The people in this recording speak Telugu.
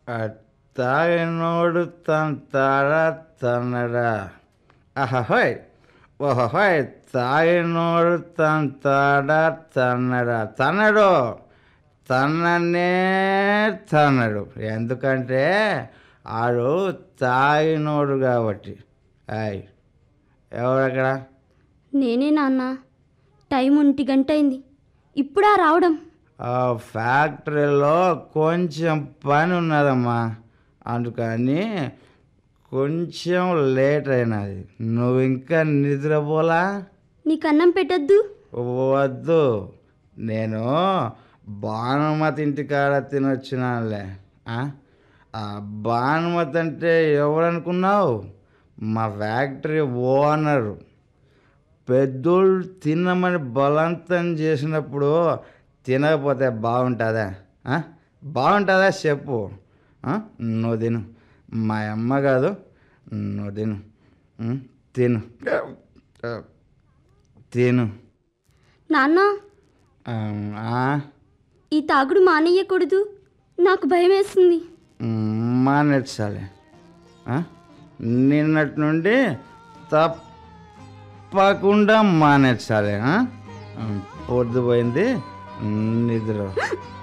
ఆ తాగినోడు తన తాడా తన్నడా అహోయ్ ఓహోయ్ తాగినోడు తన తాడా తన్నడా తన్నడు తన్ననే తన్నడు ఎందుకంటే ఆడు తాగినోడు కాబట్టి అయ్ ఎవరక్కడ నేనే నాన్న టైం ఒంటి గంట అయింది ఇప్పుడా రావడం ఆ ఫ్యాక్టరీలో కొంచెం పని ఉన్నదమ్మా అందుకని కొంచెం లేట్ అయినది నువ్వు ఇంకా నిద్రపోలా నీకు అన్నం పెట్టొద్దు వద్దు నేను భానుమతి ఇంటికాడ తినొచ్చినానులే ఆ? ఆ భానుమతి అంటే ఎవరనుకున్నావు మా ఫ్యాక్టరీ ఓనరు పెద్దోళ్ళు తినమని బలవంతం చేసినప్పుడు తినకపోతే బాగుంటుందా ఆ? బాగుంటుందా చెప్పు ఆ? నువ్వు తిను మా అమ్మ కాదు నువ్వు తిను ఉం? తిను తిను నాన్న ఆ, ఆ? ఈ తాగుడు మానేయకూడదు నాకు భయం వేస్తుంది మానేసాలి నిన్నటి నుండి తప్పకుండా మానేసాలి పొద్దుపోయింది నిద్ర